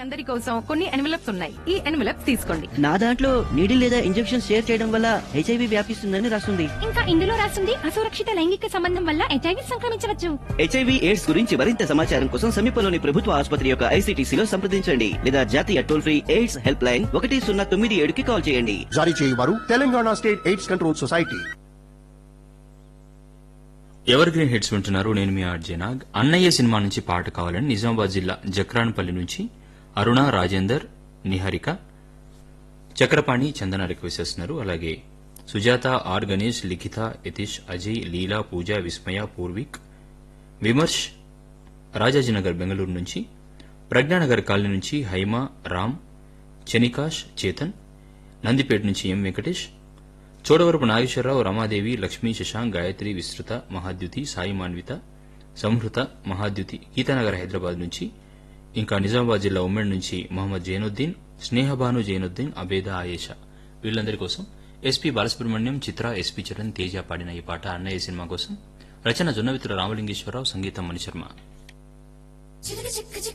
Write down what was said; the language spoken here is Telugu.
అందరి కోసం కొన్ని ఎన్వలప్స్ ఉన్నాయి ఈ ఎన్వలప్స్ తీసుకోండి నా దాంట్లో నీడిల్ లేదా ఇంజెక్షన్ షేర్ చేయడం వల్ల హెచ్ఐవి వ్యాపిస్తుందని రాస్తుంది ఇంకా ఇందులో రాసింది అసురక్షిత లైంగిక సంబంధం వల్ల హెచ్ఐవి సంక్రమించవచ్చు హెచ్ఐవి ఎయిడ్స్ గురించి మరింత సమాచారం కోసం సమీపంలోని ప్రభుత్వ ఆసుపత్రి యొక్క ఐసీటీసీలో సంప్రదించండి లేదా జాతీయ toll free AIDS help line ఒకటి సున్నా తొమ్మిది ఏడుకి కాల్ చేయండి జారీ చేయవారు Telangana state AIDS control society ever green hits వింటున్నారు నేను మీ ఆర్జే నాగ్ అన్నయ్య సినిమా నుంచి పాట కావాలని నిజామాబాద్ జిల్లా జక్రాన్పల్లి నుంచి అరుణ రాజేందర్ నిహారిక చక్రపాణి చందన రిక్వెస్ట్ చేస్తున్నారు అలాగే సుజాత ఆర్ గణేష్ లిఖిత యతీష్ అజయ్ లీలా పూజ విస్మయ పూర్విక్ విమర్శ్ రాజాజీనగర్ బెంగళూరు నుంచి ప్రజ్ఞానగర్ కాలనీ నుంచి హైమ రామ్ చెనికాష్ చేతన్ నందిపేట నుంచి ఎం వెంకటేష్ చోడవరపు నాగేశ్వరరావు రమాదేవి లక్ష్మీ శశాంక్ గాయత్రి విస్తృత మహాద్యుతి సాయి మాన్విత సంహృత మహాద్యుతి గీతానగర్ హైదరాబాద్ నుంచి ఇంకా నిజామాబాద్ జిల్లా ఉమ్మడి నుంచి మహమ్మద్ జైనుద్దీన్ స్నేహబాను జైనుద్దీన్ అబేద ఆయేషా వీళ్ళందరి కోసం ఎస్పీ బాలసుబ్రహ్మణ్యం చిత్ర ఎస్పీ చరణ్ తేజ పాడిన ఈ పాట అన్నయ్య సినిమా కోసం రచన జొన్నవిత్ర రామలింగేశ్వరరావు సంగీతం మణిశర్మ చిలక చిక్క